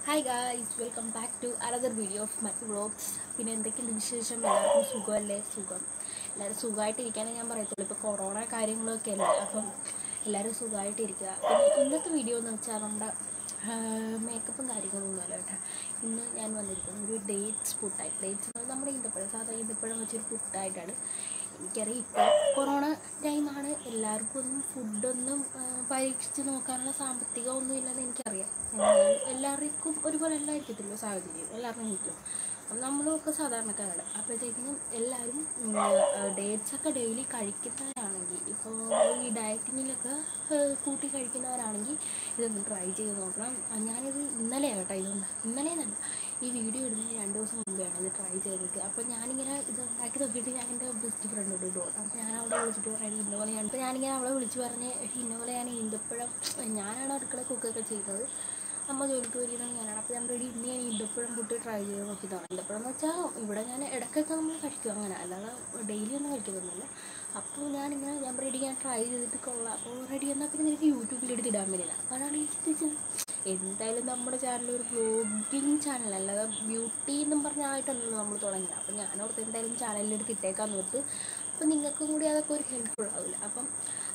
Hi guys welcome back to another video of മറ്റ് vlogs പിന്നെ എന്തൊക്കെയുണ്ട് വിശേഷം എല്ലാവർക്കും സുഖമല്ലേ സുഖം എല്ലാവരും സുഖമായിട്ടിരിക്കാനേ ഞാൻ പറയത്തുള്ളൂ ഇപ്പോൾ കൊറോണ കാര്യങ്ങളൊക്കെ അല്ലേ അപ്പം എല്ലാവരും സുഖമായിട്ടിരിക്കുക പിന്നെ ഇന്നത്തെ വീഡിയോ എന്ന് വെച്ചാൽ നമ്മുടെ മേക്കപ്പും കാര്യങ്ങളൊന്നും അല്ല കേട്ടോ ഇന്ന് ഞാൻ വന്നിരിക്കുന്നത് ഒരു ഡേറ്റ്സ് പുട്ടായിട്ട് ഡേറ്റ്സ് എന്ന് പറഞ്ഞാൽ നമ്മുടെ ഈന്തപ്പഴം സാധാ ഈന്തപ്പഴം വെച്ചൊരു പുട്ടായിട്ടാണ് എനിക്കറിയാം ഇപ്പോൾ കൊറോണ ടൈമാണ് എല്ലാവർക്കും ഒന്നും ഫുഡൊന്നും ആ, പരീക്ഷിച്ച് നോക്കാനുള്ള സാമ്പത്തികമൊന്നും ഇല്ലെന്ന് എനിക്കറിയാം എന്നാൽ എല്ലാവർക്കും ഒരുപോലെ എല്ലായിരിക്കത്തില്ലോ സാഹചര്യം എല്ലാവരുടെയും വീട്ടിലും അപ്പം നമ്മളൊക്കെ സാധാരണക്കാരാണ് അപ്പോഴത്തേക്കിനും എല്ലാവരും ഡേറ്റ്സ് ഒക്കെ ഡെയിലി കഴിക്കുന്നവരാണെങ്കിൽ ഇപ്പോൾ ഈ ഡയറ്റിങ്ങിലൊക്കെ കൂട്ടി കഴിക്കുന്നവരാണെങ്കിൽ ഇതൊന്ന് ട്രൈ ചെയ്ത് നോക്കണം ആ, ഞാനിത് ഇന്നലെയാണ് കേട്ടോ ഇതുണ്ട് ഇന്നലെ നല്ല ഈ വീഡിയോ ഇടുന്നതിന് രണ്ട് ദിവസം മുമ്പെയാണ് ഇത് ട്രൈ ചെയ്തിട്ട് അപ്പോൾ ഞാനിങ്ങനെ ഇത് ഉണ്ടാക്കി നോക്കിയിട്ട് ഞാൻ എൻ്റെ ബെസ്റ്റ് ഫ്രണ്ടോട് ഇടും അപ്പോൾ ഞാൻ അവിടെ വിളിച്ചിട്ട് പറയുന്നത് ഇന്നപോലെ ഞാൻ അപ്പോൾ ഞാനിങ്ങനെ അവളെ വിളിച്ച് പറഞ്ഞ് "എടി, ഇന്നപോലെ ഞാൻ ഈന്തപ്പഴം ഞാനാണ് അടുക്കള കുക്കൊക്കെ ചെയ്തത് അമ്മ ജോലിക്ക് വരുന്നത് ഞാനാണ് അപ്പോൾ ഞാൻ റെഡി ഇന്ന് ഞാൻ ഈന്തപ്പഴം പുട്ട് ട്രൈ ചെയ്ത് നോക്കിയതാണ് ഈന്തപ്പഴം എന്ന് വെച്ചാൽ ഇവിടെ ഞാൻ ഇടയ്ക്കൊക്കെ നമ്മൾ കഴിക്കും അങ്ങനെ അല്ലാതെ ഡെയിലി ഒന്നും കഴിക്കുന്നൊന്നുമില്ല അപ്പോൾ ഞാനിങ്ങനെ ഞാൻ റെഡി ഞാൻ ട്രൈ ചെയ്തിട്ട് കൊള്ളാം അപ്പോൾ റെഡി എന്നാൽ പിന്നെ നിനക്ക് യൂട്യൂബിലെടുത്ത് ഇടാൻ പറ്റില്ല അപ്പോഴാണ് ഈ ചിന്തിച്ചത് എന്തായാലും നമ്മുടെ ചാനൽ ഒരു വ്ലോഗിങ് ചാനൽ അല്ലാതെ ബ്യൂട്ടി എന്നും പറഞ്ഞായിട്ടല്ലല്ലോ നമ്മൾ തുടങ്ങിയത് അപ്പോൾ ഞാനോർത്ത് എന്തായാലും ചാനലിലെടുത്ത് ഇട്ടേക്കാന്ന് ഓർത്ത് അപ്പോൾ നിങ്ങൾക്കും കൂടി അതൊക്കെ ഒരു ഹെൽപ്ഫുൾ ആവില്ല അപ്പം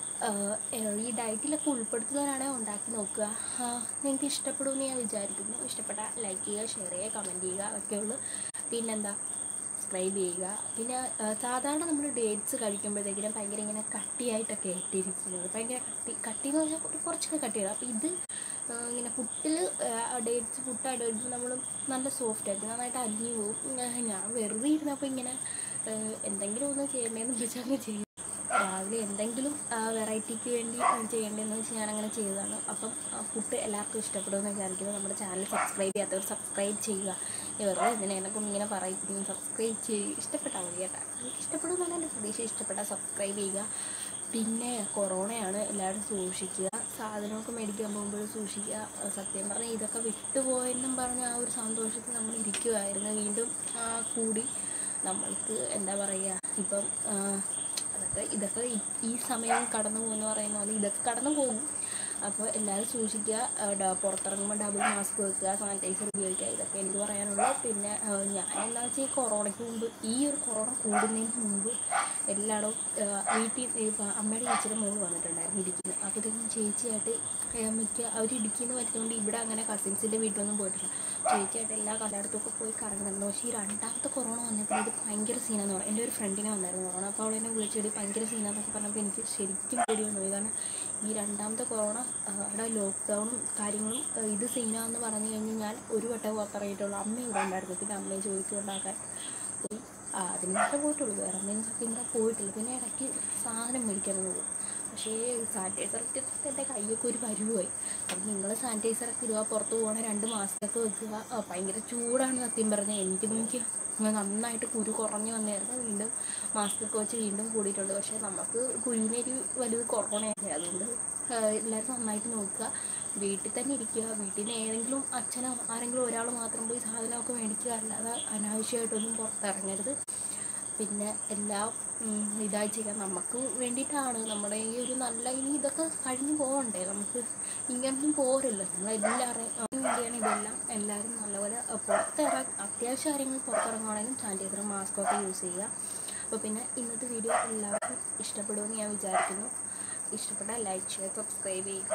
ആഹ് ഈ ഡയറ്റിലൊക്കെ ഉൾപ്പെടുത്തുന്നവരാണെങ്കിൽ ഉണ്ടാക്കി നോക്കുക ആഹ് നിങ്ങൾക്ക് ഇഷ്ടപ്പെടുമെന്ന് ഞാൻ വിചാരിക്കുന്നു ഇഷ്ടപ്പെട്ട ലൈക്ക് ചെയ്യുക ഷെയർ ചെയ്യുക കമൻറ്റ് ചെയ്യുക അതൊക്കെയുള്ളൂ പിന്നെന്താ സബ്സ്ക്രൈബ് ചെയ്യുക പിന്നെ ആഹ് സാധാരണ നമ്മൾ ഡേറ്റ്സ് കഴിക്കുമ്പോഴത്തേക്കിനും ഭയങ്കര ഇങ്ങനെ കട്ടിയായിട്ടൊക്കെ ഇട്ടിരിക്കുന്നത് ഭയങ്കര കട്ടി കട്ടി എന്ന് പറഞ്ഞാൽ ഒരു കുറച്ചൊക്കെ കട്ടിയാണ് അപ്പോൾ ഇത് ആഹ് ഇങ്ങനെ പുട്ടിൽ ഡേറ്റ്സ് പുട്ടായിട്ട് വരുമ്പോൾ നമ്മൾ നല്ല സോഫ്റ്റ് ആയിരിക്കും നന്നായിട്ട് അലിഞ്ഞു പോകും ഞാൻ- ഞാൻ വെറുതെ ഇരുന്നപ്പോൾ ഇങ്ങനെ ആഹ് എന്തെങ്കിലും ഒന്ന് ചെയ്യണ്ടേന്ന് വെച്ചാൽ അങ്ങ് ചെയ്യും രാവിലെ എന്തെങ്കിലും വെറൈറ്റിക്ക് വേണ്ടി ചെയ്യേണ്ടതെന്ന് വെച്ച് ഞാൻ അങ്ങനെ ചെയ്തതാണ് അപ്പം ആ പുട്ട് എല്ലാവർക്കും ഇഷ്ടപ്പെടുമെന്ന് വിചാരിക്കുന്നു നമ്മുടെ ചാനൽ സബ്സ്ക്രൈബ് ചെയ്യാത്തവർ സബ്സ്ക്രൈബ് ചെയ്യുക ഈ വെറുതെ ഇതിനെ എന്നെക്കൊണ്ട് ഇങ്ങനെ പറയിപ്പിക്കുന്നു സബ്സ്ക്രൈബ് ചെയ്യുക ഇഷ്ടപ്പെട്ടാൽ മതി കേട്ടോ എനിക്ക് ഇഷ്ടപ്പെടുമെന്നാണ് എൻ്റെ പ്രതീക്ഷ ഇഷ്ടപ്പെട്ടാൽ സബ്സ്ക്രൈബ് ചെയ്യുക പിന്നെ കൊറോണയാണ് എല്ലാവരും സൂക്ഷിക്കുക സാധനമൊക്കെ മേടിക്കാൻ പോകുമ്പോൾ സൂക്ഷിക്കുക ആ, സത്യം പറഞ്ഞാൽ ഇതൊക്കെ വിട്ടുപോയെന്നും പറഞ്ഞ ആ ഒരു സന്തോഷത്തിൽ നമ്മൾ ഇരിക്കുമായിരുന്നു വീണ്ടും ആ, കൂടി നമ്മൾക്ക് എന്താ പറയുക ഇപ്പം ആ, അതൊക്കെ ഇതൊക്കെ ഈ- ഈ സമയം കടന്നു പോകുമെന്ന് പറയുന്ന പോലെ ഇതൊക്കെ കടന്നു പോകും അപ്പോൾ എല്ലാവരും സൂക്ഷിക്കുക ആ, ഡ- പുറത്തിറങ്ങുമ്പോൾ ഡബിൾ മാസ്ക് വെക്കുക സാനിറ്റൈസർ ഉപയോഗിക്കുക ഇതൊക്കെ എനിക്ക് പറയാനുള്ളൂ പിന്നെ ആ, ഞാൻ എന്താ വെച്ചാൽ ഈ കൊറോണയ്ക്ക് മുമ്പ് ഈ ഒരു കൊറോണ കൂടുന്നതിന് മുമ്പ് എല്ലായിടവും ആ, വീട്ടിൽ ഇപ്പം അമ്മയുടെ ചേച്ചിയുടെ മോള് വന്നിട്ടുണ്ടായിരുന്നു ഇടുക്കിന്ന് അപ്പോഴത്തേക്കും ചേച്ചിയായിട്ട് ആ, മിക്ക അവർ ഇടുക്കിന്ന് വരുന്നതുകൊണ്ട് ഇവിടെ അങ്ങനെ കസിൻസിൻ്റെ വീട്ടിലൊന്നും പോയിട്ടില്ല ചേച്ചിയായിട്ട് എല്ലാ കലയിടത്തൊക്കെ പോയി കറങ്ങുന്നുണ്ട് പക്ഷേ ഈ രണ്ടാമത്തെ കൊറോണ വന്നപ്പോൾ ഇത് ഭയങ്കര സീനാന്ന് പറയും എൻ്റെ ഒരു ഫ്രണ്ടിനെ വന്നായിരുന്നു കൊറോണ അപ്പോൾ അവൾ എന്നെ വിളിച്ചിട്ട് ഭയങ്കര സീനാന്നൊക്കെ പറഞ്ഞപ്പോൾ എനിക്ക് ശരിക്കും പേടി വന്നു പോയി. കാരണം ഈ രണ്ടാമത്തെ കൊറോണ ആ, അവിടെ ലോക്ക്ഡൗണും കാര്യങ്ങളും ആ, ഇത് സീനാന്ന് പറഞ്ഞു കഴിഞ്ഞ് ഞാൻ ഒരു വട്ടം പുറത്തിറങ്ങിയിട്ടുള്ളൂ അമ്മ ഇവിടെ ഉണ്ടായിരുന്നു പിന്നെ അമ്മയെ ജോലിക്ക് കൊണ്ടാക്കാൻ പോയി ആ, അതിന് മാത്രമേ പോയിട്ടുള്ളൂ വേറെ ഒന്നിനും സത്യം പറഞ്ഞാൽ പോയിട്ടില്ല പിന്നെ ഇടയ്ക്ക് സാധനം മേടിക്കാനൊന്നും പോകും പക്ഷേ സാനിറ്റൈസർ ഇട്ടിട്ട് എൻ്റെ കൈയൊക്കെ ഒരു പരുവായി അപ്പം നിങ്ങൾ സാനിറ്റൈസറൊക്കെ ഇടുക പുറത്ത് പോകണ രണ്ട് മാസത്തൊക്കെ വെക്കുക ആ, ഭയങ്കര ചൂടാണ് സത്യം പറഞ്ഞാൽ എനിക്ക് നോക്കി നന്നായിട്ട് കുരു കുറഞ്ഞു വന്നായിരുന്നു വീണ്ടും മാസ്കൊക്കെ വെച്ച് വീണ്ടും കൂടിയിട്ടുണ്ട് പക്ഷേ നമുക്ക് കുരുവിനൊരു വലുത് കൊറോണയൊക്കെ അതുകൊണ്ട് ആ, എല്ലാവരും നന്നായിട്ട് നോക്കുക വീട്ടിൽ തന്നെ ഇരിക്കുക വീട്ടിൽ നിന്ന് ഏതെങ്കിലും അച്ഛനോ ആരെങ്കിലും ഒരാൾ മാത്രം പോയി സാധനമൊക്കെ മേടിക്കുക അല്ലാതെ അനാവശ്യമായിട്ടൊന്നും പുറത്തിറങ്ങരുത് പിന്നെ എല്ലാം ഉം, ഇതായി ചെയ്യാൻ നമുക്ക് വേണ്ടിയിട്ടാണ് നമ്മുടെ ഈ ഒരു നല്ല ഇനി ഇതൊക്കെ കഴിഞ്ഞു പോകണ്ടേ നമുക്ക് ഇങ്ങനൊന്നും പോരല്ലോ നമ്മളെല്ലാവരെയും വേണ്ടിയാണ് ഇതെല്ലാം എല്ലാവരും നല്ലപോലെ അഹ് പുറത്തിറങ്ങ അത്യാവശ്യ കാര്യങ്ങൾ പുറത്തിറങ്ങുവാണെങ്കിലും സാനിറ്റൈസറും മാസ്കും ഒക്കെ യൂസ് ചെയ്യുക അപ്പോൾ പിന്നെ ഇന്നത്തെ വീഡിയോ എല്ലാവർക്കും ഇഷ്ടപ്പെടുമെന്ന് ഞാൻ വിചാരിക്കുന്നു ഇഷ്ടപ്പെട്ടാൽ ലൈക്ക് ഷെയർ സബ്സ്ക്രൈബ് ചെയ്യുക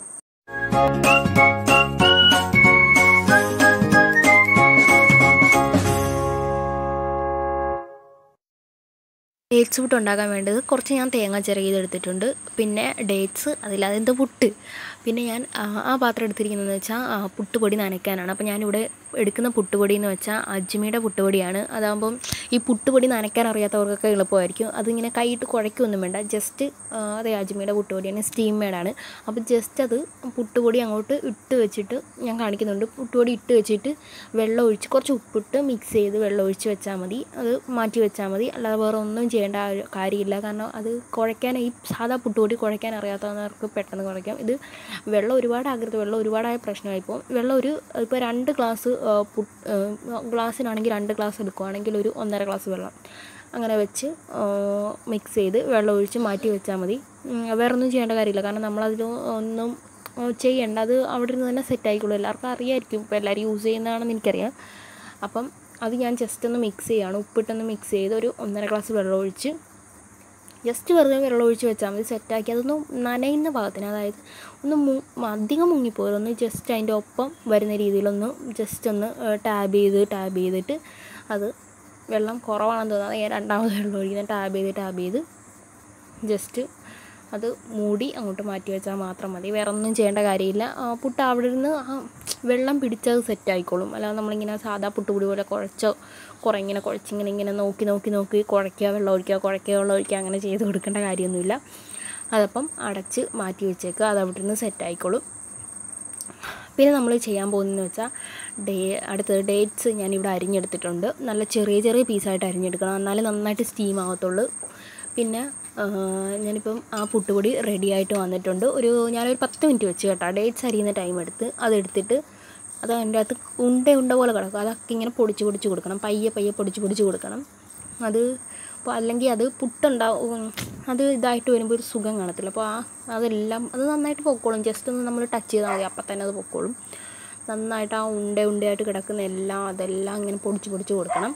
ഡേറ്റ്സ് പുട്ട് ഉണ്ടാക്കാൻ വേണ്ടത് കുറച്ച് ഞാൻ തേങ്ങ ചിരകിയതെടുത്തിട്ടുണ്ട് പിന്നെ ഡേറ്റ്സ് അതില്ലാതെ എന്തോ പുട്ട് പിന്നെ ഞാൻ ആ, ആ പാത്രം എടുത്തിരിക്കുന്നതെന്ന് വെച്ചാൽ ആ, പുട്ടുപൊടി നനയ്ക്കാനാണ് അപ്പോൾ ഞാനിവിടെ എടുക്കുന്ന പുട്ടുപൊടി എന്ന് വെച്ചാൽ അജ്മിയുടെ പുട്ടുപൊടിയാണ് അതാകുമ്പം ഈ പുട്ടുപൊടി നനയ്ക്കാൻ അറിയാത്തവർക്കൊക്കെ എളുപ്പമായിരിക്കും അതിങ്ങനെ കൈയിട്ട് കുഴയ്ക്കൊന്നും വേണ്ട ജസ്റ്റ് അതെ അജ്മിയുടെ പുട്ടുപൊടിയാണ് സ്റ്റീം മേഡാണ് അപ്പോൾ ജസ്റ്റ് അത് പുട്ടുപൊടി അങ്ങോട്ട് ഇട്ട് വെച്ചിട്ട് ഞാൻ കാണിക്കുന്നുണ്ട് പുട്ടുപൊടി ഇട്ട് വെച്ചിട്ട് വെള്ളം ഒഴിച്ച് കുറച്ച് ഉപ്പിട്ട് മിക്സ് ചെയ്ത് വെള്ളം ഒഴിച്ച് വെച്ചാൽ മതി അത് മാറ്റി വെച്ചാൽ മതി അല്ലാതെ വേറെ ഒന്നും ചെയ്യേണ്ട ആ ഒരു കാര്യമില്ല കാരണം അത് കുഴയ്ക്കാൻ ഈ സാധാ പുട്ടുപൊടി കുഴയ്ക്കാൻ അറിയാത്തവർക്ക് പെട്ടെന്ന് കുഴയ്ക്കാം ഇത് വെള്ളം ഒരുപാട് ആകരുത് വെള്ളം ഒരുപാടായ പ്രശ്നമായിപ്പോൾ വെള്ളം ഒരു ഇപ്പോൾ രണ്ട് ഗ്ലാസ് പുട്ട് ഗ്ലാസ്സിനാണെങ്കിൽ രണ്ട് ഗ്ലാസ് എടുക്കുവാണെങ്കിൽ ഒരു ഒന്നര ഗ്ലാസ് വെള്ളം അങ്ങനെ വെച്ച് മിക്സ് ചെയ്ത് വെള്ളം ഒഴിച്ച് മാറ്റി വെച്ചാൽ മതി ഉം, വേറെ ഒന്നും ചെയ്യേണ്ട കാര്യമില്ല കാരണം നമ്മളതിൽ ഒന്നും ആ, ചെയ്യണ്ട അത് അവിടെ നിന്ന് തന്നെ സെറ്റ് ആയിക്കോളും എല്ലാവർക്കും അറിയായിരിക്കും ഇപ്പോൾ എല്ലാവരും യൂസ് ചെയ്യുന്നതാണെന്ന് എനിക്കറിയാം അപ്പം അത് ഞാൻ ജസ്റ്റ് ഒന്ന് മിക്സ് ചെയ്യുകയാണ് ഉപ്പിട്ടൊന്ന് മിക്സ് ചെയ്ത് ഒരു ഒന്നര ഗ്ലാസ് വെള്ളം ഒഴിച്ച് ജസ്റ്റ് വെറുതെ വെള്ളം ഒഴിച്ച് വെച്ചാൽ മതി സെറ്റാക്കി അതൊന്ന് നനയുന്ന ഭാഗത്തിന് അതായത് ഒന്ന് മു അധികം മുങ്ങിപ്പോരും ഒന്ന് ജസ്റ്റ് അതിൻ്റെ ഒപ്പം വരുന്ന രീതിയിലൊന്ന് ജസ്റ്റ് ഒന്ന് ടാബ് ചെയ്ത് ടാബ് ചെയ്തിട്ട് അത് വെള്ളം കുറവാണെന്ന് തോന്നുന്നത് ഞാൻ രണ്ടാമത് വെള്ളം ഒഴിക്കുന്നത് ടാബ് ചെയ്ത് ടാബ് ചെയ്ത് ജസ്റ്റ് അത് മൂടി അങ്ങോട്ട് മാറ്റി വെച്ചാൽ മാത്രം മതി വേറെ ഒന്നും ചെയ്യേണ്ട കാര്യമില്ല ആ, പുട്ട് അവിടെ നിന്ന് ആ വെള്ളം പിടിച്ചത് സെറ്റ് ആയിക്കോളും അല്ലാതെ നമ്മളിങ്ങനെ സാധാ പുട്ടുപൊടി പോലെ കുഴച്ചോ കുറേ ഇങ്ങനെ കുഴച്ചിങ്ങനെ ഇങ്ങനെ നോക്കി നോക്കി നോക്കി കുഴയ്ക്കുക വെള്ളം ഒഴിക്കുക കുഴയ്ക്കുക വെള്ളം ഒഴിക്കുക അങ്ങനെ ചെയ്ത് കൊടുക്കേണ്ട കാര്യമൊന്നുമില്ല അതപ്പം അടച്ച് മാറ്റി വെച്ചേക്കുക അത് അവിടെ നിന്ന് സെറ്റ് ആയിക്കോളും പിന്നെ നമ്മൾ ചെയ്യാൻ പോകുന്നതെന്ന് വെച്ചാൽ ഡേ അടുത്തത് ഡേറ്റ്സ് ഞാനിവിടെ അരിഞ്ഞെടുത്തിട്ടുണ്ട് നല്ല ചെറിയ ചെറിയ പീസായിട്ട് അരിഞ്ഞെടുക്കണം എന്നാലേ നന്നായിട്ട് സ്റ്റീം ആവത്തുള്ളൂ പിന്നെ ആ, ഞാനിപ്പം ആ പുട്ടുപൊടി റെഡി ആയിട്ട് വന്നിട്ടുണ്ട് ഒരു ഞാനൊരു പത്ത് മിനിറ്റ് വെച്ച് കേട്ടോ ഡേറ്റ്സ് അരിയുന്ന ടൈം എടുത്ത് അതെടുത്തിട്ട് അത് അതിൻ്റെ അകത്ത് ഉണ്ട ഉണ്ട പോലെ കിടക്കും അതൊക്കെ ഇങ്ങനെ പൊടിച്ച് പൊടിച്ച് കൊടുക്കണം പയ്യെ പയ്യെ പൊടിച്ച് പൊടിച്ച് കൊടുക്കണം അത് അപ്പോൾ അല്ലെങ്കിൽ അത് പുട്ടുണ്ടാവും അത് ഇതായിട്ട് വരുമ്പോൾ ഒരു സുഖം കാണത്തില്ല അപ്പോൾ ആ അതെല്ലാം അത് നന്നായിട്ട് പൊക്കോളും ജസ്റ്റ് ഒന്ന് നമ്മൾ ടച്ച് ചെയ്താൽ മതി അപ്പം തന്നെ അത് പൊക്കോളും നന്നായിട്ട് ആ ഉണ്ട ഉണ്ടയായിട്ട് കിടക്കുന്ന എല്ലാം അതെല്ലാം ഇങ്ങനെ പൊടിച്ച് പൊടിച്ച് കൊടുക്കണം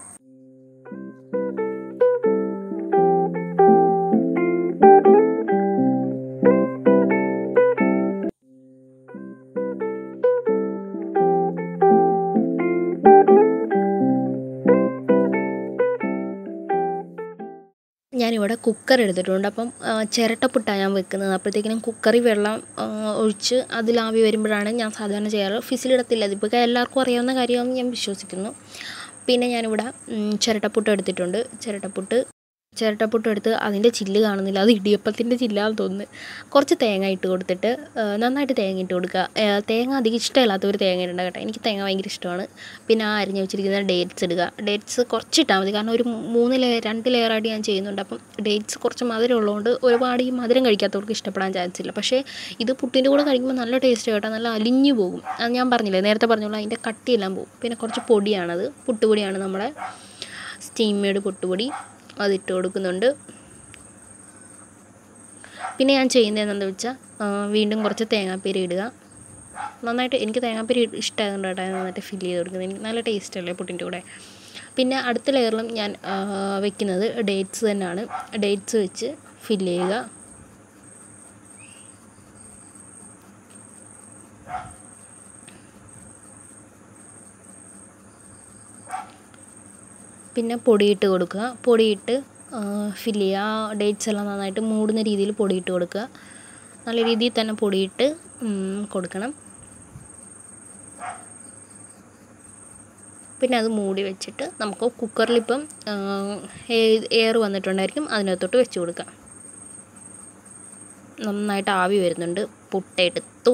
ഞാനിവിടെ കുക്കർ എടുത്തിട്ടുണ്ട് അപ്പം ആ, ചിരട്ടപ്പുട്ടാണ് ഞാൻ വെക്കുന്നത് അപ്പോഴത്തേക്കിനും കുക്കറിൽ വെള്ളം ആ, ഒഴിച്ച് അതിൽ ആവി വരുമ്പോഴാണ് ഞാൻ സാധാരണ ചെയ്യാറ് ഫിസിലിടത്തില്ല അതിപ്പോൾ എല്ലാവർക്കും അറിയാവുന്ന കാര്യമാണെന്ന് ഞാൻ വിശ്വസിക്കുന്നു പിന്നെ ഞാനിവിടെ ഉം, ചിരട്ടപ്പുട്ട് എടുത്തിട്ടുണ്ട് ചിരട്ടപ്പുട്ട് ചിരട്ടപ്പുട്ട് എടുത്ത് അതിൻ്റെ ചില്ല് കാണുന്നില്ല അത് ഇടിയപ്പത്തിൻ്റെ ചില്ലാന്ന് തോന്നുന്നു കുറച്ച് തേങ്ങ ഇട്ട് കൊടുത്തിട്ട് ആ, നന്നായിട്ട് തേങ്ങ ഇട്ട് കൊടുക്കുക ആ, തേങ്ങ അധികം ഇഷ്ടമില്ലാത്തവർ തേങ്ങ ഇടണ്ട കേട്ടോ എനിക്ക് തേങ്ങ ഭയങ്കര ഇഷ്ടമാണ് പിന്നെ ആ അരിഞ്ഞ് വെച്ചിരിക്കുന്ന ഡേറ്റ്സ് ഇടുക ഡേറ്റ്സ് കുറച്ച് ഇട്ടാൽ മതി കാരണം ഒരു മൂന്ന് ലെയർ രണ്ട് ലെയറായിട്ട് ഞാൻ ചെയ്യുന്നുണ്ട് അപ്പം ഡേറ്റ്സ് കുറച്ച് മധുരം ഉള്ളതുകൊണ്ട് ഒരുപാട് ഈ മധുരം കഴിക്കാത്തവർക്ക് ഇഷ്ടപ്പെടാൻ ചാൻസ് ഇല്ല പക്ഷേ ഇത് പുട്ടിൻ്റെ കൂടെ കഴിക്കുമ്പോൾ നല്ല ടേസ്റ്റ് കേട്ടോ നല്ല അലിഞ്ഞു പോകും അത് ഞാൻ പറഞ്ഞില്ലേ നേരത്തെ പറഞ്ഞോളൂ അതിൻ്റെ കട്ടിയെല്ലാം പോകും പിന്നെ കുറച്ച് പൊടിയാണത് പുട്ടുപൊടിയാണ് നമ്മുടെ സ്റ്റീം മെയ്ഡ് പുട്ടുപൊടി അതിട്ട് കൊടുക്കുന്നുണ്ട് പിന്നെ ഞാൻ ചെയ്യുന്നത് എന്താണെന്ന് വെച്ചാൽ ആ, വീണ്ടും കുറച്ച് തേങ്ങാപ്പീരി ഇടുക നന്നായിട്ട് എനിക്ക് തേങ്ങാപ്പീരി ഇഷ്ടമായതുകൊണ്ട് കേട്ടോ ഞാൻ നന്നായിട്ട് ഫില്ല് ചെയ്ത് കൊടുക്കുന്നത് എനിക്ക് നല്ല ടേസ്റ്റ് അല്ലേ പുട്ടിൻ്റെ കൂടെ പിന്നെ അടുത്ത ലെയറിലും ഞാൻ ആ, വെക്കുന്നത് ഡേറ്റ്സ് തന്നെയാണ് ഡേറ്റ്സ് വെച്ച് ഫില്ല് ചെയ്യുക പിന്നെ പൊടിയിട്ട് കൊടുക്കുക പൊടിയിട്ട് ഫില്ല് ചെയ്യുക ആ ഡേറ്റ്സ് എല്ലാം നന്നായിട്ട് മൂടുന്ന രീതിയിൽ പൊടിയിട്ട് കൊടുക്കുക നല്ല രീതിയിൽ തന്നെ പൊടിയിട്ട് ഉം, കൊടുക്കണം പിന്നെ അത് മൂടി വെച്ചിട്ട് നമുക്ക് കുക്കറിലിപ്പം എയർ വന്നിട്ടുണ്ടായിരിക്കും അതിനകത്തോട്ട് വെച്ച് കൊടുക്കാം നന്നായിട്ട് ആവി വരുന്നുണ്ട് പുട്ടെടുത്തു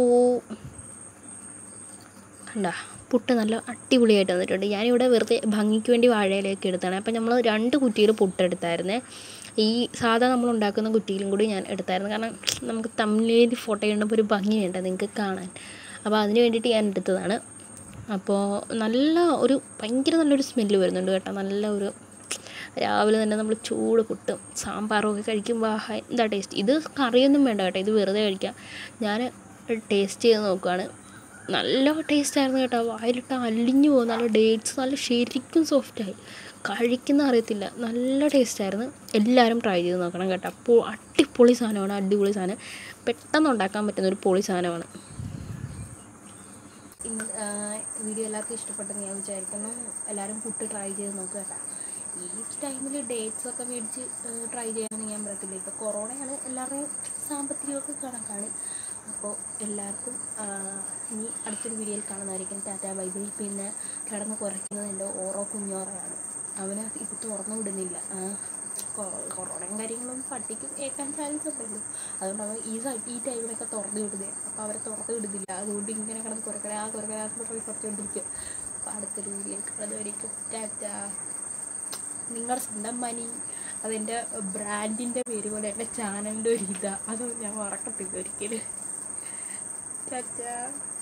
കണ്ട പുട്ട് നല്ല അടിപൊളിയായിട്ട് വന്നിട്ടുണ്ട് ഞാനിവിടെ വെറുതെ ഭംഗിക്ക് വേണ്ടി വാഴയിലേക്ക് എടുത്താണ് അപ്പം നമ്മൾ രണ്ട് കുറ്റിയിൽ പുട്ടെടുത്തായിരുന്നേ ഈ സാധാ നമ്മൾ ഉണ്ടാക്കുന്ന കുറ്റിയിലും കൂടി ഞാൻ എടുത്തായിരുന്നു കാരണം നമുക്ക് തമ്മിലേൽ ഫോട്ടോ കണ്ടപ്പോൾ ഒരു ഭംഗി വേണ്ട നിങ്ങൾക്ക് കാണാൻ അപ്പോൾ അതിന് വേണ്ടിയിട്ട് ഞാൻ എടുത്തതാണ് അപ്പോൾ നല്ല ഒരു ഭയങ്കര നല്ലൊരു സ്മെല്ല് വരുന്നുണ്ട് കേട്ടോ നല്ല ഒരു രാവിലെ തന്നെ നമ്മൾ ചൂട് പുട്ടും സാമ്പാറും ഒക്കെ കഴിക്കുമ്പോൾ ആഹാ എന്താ ടേസ്റ്റ് ഇത് കറിയൊന്നും വേണ്ട കേട്ടോ ഇത് വെറുതെ കഴിക്കാം ഞാൻ ടേസ്റ്റ് ചെയ്ത് നോക്കുകയാണ് നല്ല ടേസ്റ്റ് ആയിരുന്നു കേട്ടോ വായിലിട്ട് അലിഞ്ഞു പോകും നല്ല ഡേറ്റ്സ് നല്ല ശരിക്കും സോഫ്റ്റായി കഴിക്കുന്ന അറിയത്തില്ല നല്ല ടേസ്റ്റ് ആയിരുന്നു എല്ലാവരും ട്രൈ ചെയ്ത് നോക്കണം കേട്ടോ അപ്പോൾ അടിപൊളി സാധനമാണ് അടിപൊളി സാധനം പെട്ടെന്ന് ഉണ്ടാക്കാൻ പറ്റുന്ന ഒരു പൊളി സാധനമാണ് ഇന്ന് വീഡിയോ എല്ലാവർക്കും ഇഷ്ടപ്പെട്ടെന്ന് ഞാൻ വിചാരിക്കുന്നു എല്ലാവരും പുട്ട് ട്രൈ ചെയ്ത് നോക്കുക കേട്ടോ ഈ ടൈമിൽ ഡേറ്റ്സ് ഒക്കെ മേടിച്ച് ട്രൈ ചെയ്യണമെന്ന് ഞാൻ പറയത്തില്ല ഇപ്പോൾ കൊറോണയാണ് എല്ലാവരുടെയും സാമ്പത്തികമൊക്കെ കണക്കാണ് അപ്പോൾ എല്ലാവർക്കും ആ, ഇനി അടുത്തൊരു വീഡിയോയിൽ കാണുന്നതായിരിക്കും ടാറ്റ ബൈ ബൈ പിന്നെ കിടന്ന് കുറയ്ക്കുന്നത് എൻ്റെ ഓറോ കുഞ്ഞോറയാണ് അവന് ഇപ്പോൾ തുറന്നു വിടുന്നില്ല ആ, കൊ- കൊറോണയും കാര്യങ്ങളും പട്ടിക്കും ഏക്കാൻ ചാൻസ് ഉണ്ടല്ലോ അതുകൊണ്ട് അവൻ ഈ സ- ഈ ടൈമിലൊക്കെ തുറന്നു വിടുന്നത് അപ്പോൾ അവരെ തുറന്നു വിടുന്നില്ല അതുകൊണ്ട് ഇങ്ങനെ കിടന്ന് കുറക്കരാ കുറക്കരാ കുറച്ച് കുറച്ചുകൊണ്ടിരിക്കും അപ്പോൾ അടുത്തൊരു വീഡിയോയിൽ കാണുന്നതായിരിക്കും ടാറ്റ നിങ്ങളുടെ സ്വന്തം മണി അതെൻ്റെ ബ്രാൻഡിൻ്റെ പേര് പോലെ എൻ്റെ ചാനലിൻ്റെ ഒരു ഇതാണ് അത് ഞാൻ മറക്കത്തില്ല ഒരിക്കലും ടാറ്റ